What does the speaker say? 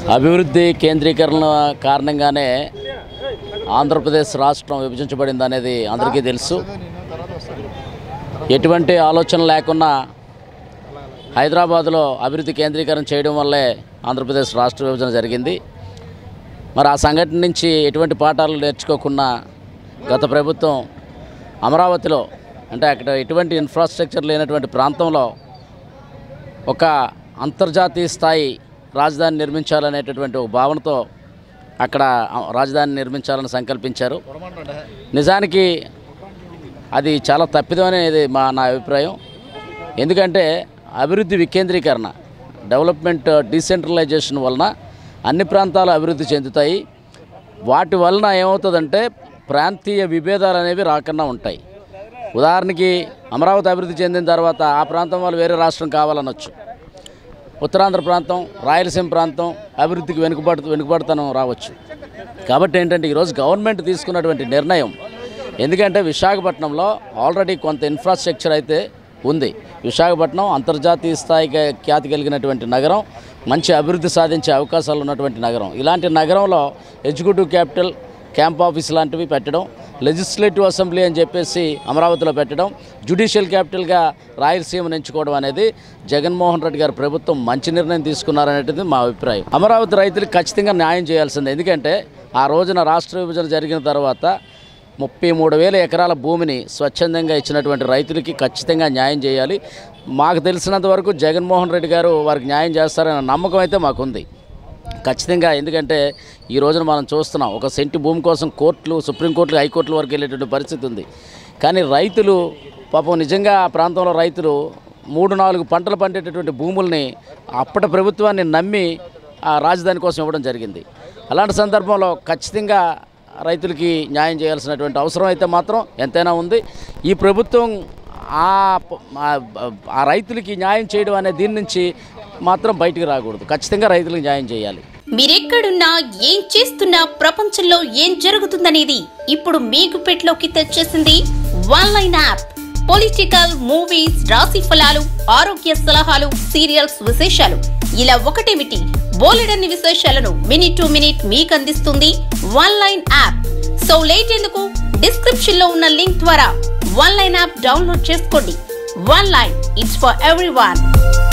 అభివృద్ధి కేంద్రీకరణ కారణంగానే ఆంధ్రప్రదేశ్ రాష్ట్రం విభజించబడింది అనేది అందరికీ తెలుసు ఎటువంటి ఆలోచన లేకున్నా హైదరాబాద్లో అభివృద్ధి కేంద్రీకరణ చేయడం వల్లే ఆంధ్రప్రదేశ్ రాష్ట్ర విభజన జరిగింది మరి ఆ సంఘటన నుంచి ఎటువంటి పాఠాలు నేర్చుకోకుండా గత ప్రభుత్వం అమరావతిలో అంటే అక్కడ ఎటువంటి ఇన్ఫ్రాస్ట్రక్చర్ లేనటువంటి ప్రాంతంలో ఒక అంతర్జాతీయ స్థాయి రాజధాని నిర్మించాలనేటటువంటి ఒక భావనతో అక్కడ రాజధాని నిర్మించాలని సంకల్పించారు నిజానికి అది చాలా తప్పిదం అనేది మా నా అభిప్రాయం ఎందుకంటే అభివృద్ధి వికేంద్రీకరణ డెవలప్మెంట్ డీసెంట్రలైజేషన్ వలన అన్ని ప్రాంతాలు అభివృద్ధి చెందుతాయి వాటి వలన ఏమవుతుందంటే ప్రాంతీయ విభేదాలు అనేవి రాకుండా ఉంటాయి ఉదాహరణకి అమరావతి అభివృద్ధి చెందిన తర్వాత ఆ ప్రాంతం వాళ్ళు వేరే రాష్ట్రం కావాలనొచ్చు ఉత్తరాంధ్ర ప్రాంతం రాయలసీమ ప్రాంతం అభివృద్ధికి వెనుకబడు వెనుకబడతనం రావచ్చు కాబట్టి ఏంటంటే ఈరోజు గవర్నమెంట్ తీసుకున్నటువంటి నిర్ణయం ఎందుకంటే విశాఖపట్నంలో ఆల్రెడీ కొంత ఇన్ఫ్రాస్ట్రక్చర్ అయితే ఉంది విశాఖపట్నం అంతర్జాతీయ స్థాయికి ఖ్యాతి కలిగినటువంటి నగరం మంచి అభివృద్ధి సాధించే అవకాశాలు ఉన్నటువంటి నగరం ఇలాంటి నగరంలో ఎగ్జిక్యూటివ్ క్యాపిటల్ క్యాంప్ ఆఫీస్ లాంటివి పెట్టడం లెజిస్లేటివ్ అసెంబ్లీ అని చెప్పేసి అమరావతిలో పెట్టడం జ్యుడిషియల్ క్యాపిటల్గా రాయలసీమను ఎంచుకోవడం అనేది జగన్మోహన్ రెడ్డి గారి ప్రభుత్వం మంచి నిర్ణయం తీసుకున్నారనేది మా అభిప్రాయం అమరావతి రైతులకు ఖచ్చితంగా న్యాయం చేయాల్సిందే ఎందుకంటే ఆ రోజున రాష్ట్ర విభజన జరిగిన తర్వాత ముప్పై మూడు వేల ఎకరాల భూమిని స్వచ్ఛందంగా ఇచ్చినటువంటి రైతులకి ఖచ్చితంగా న్యాయం చేయాలి మాకు తెలిసినంత వరకు జగన్మోహన్ రెడ్డి గారు వారికి న్యాయం చేస్తారనే నమ్మకం అయితే మాకుంది ఖచ్చితంగా ఎందుకంటే ఈ రోజున మనం చూస్తున్నాం ఒక సెంటి భూమి కోసం కోర్టులు సుప్రీంకోర్టులు హైకోర్టుల వరకు వెళ్ళేటువంటి పరిస్థితి ఉంది కానీ రైతులు పాపం నిజంగా ఆ ప్రాంతంలో రైతులు మూడు నాలుగు పంటలు పండేటటువంటి భూముల్ని అప్పటి ప్రభుత్వాన్ని నమ్మి ఆ రాజధాని కోసం ఇవ్వడం జరిగింది అలాంటి సందర్భంలో ఖచ్చితంగా రైతులకి న్యాయం చేయాల్సినటువంటి అవసరం అయితే మాత్రం ఎంతైనా ఉంది ఈ ప్రభుత్వం ఆ ప- ఆ- ఆ రైతులకి న్యాయం చేయడం అనే దీని నుంచి మాత్రం బయటికి రాకూడదు ఖచ్చితంగా రైతులకు న్యాయం చేయాలి మీరెక్కడున్నా ఏం చేస్తున్నా ప్రపంచంలో ఏం జరుగుతుందనేది ఇప్పుడు మీకు పెట్లోకి తెచ్చేసింది one line app political movies రాశి ఫలాలు ఆరోగ్య సలహాలు సీరియల్స్ విశేషాలు ఇలా ఒకటేమిటి బోలెడన్ని విశేషాలను మినిట్ టు మినిట్ మీకు అందిస్తుంది one line app so late ఎందుకు డిస్క్రిప్షన్ లో ఉన్న లింక్ ద్వారా వన్ లైన్ యాప్ డౌన్లోడ్ చేసుకోండి one line it's for every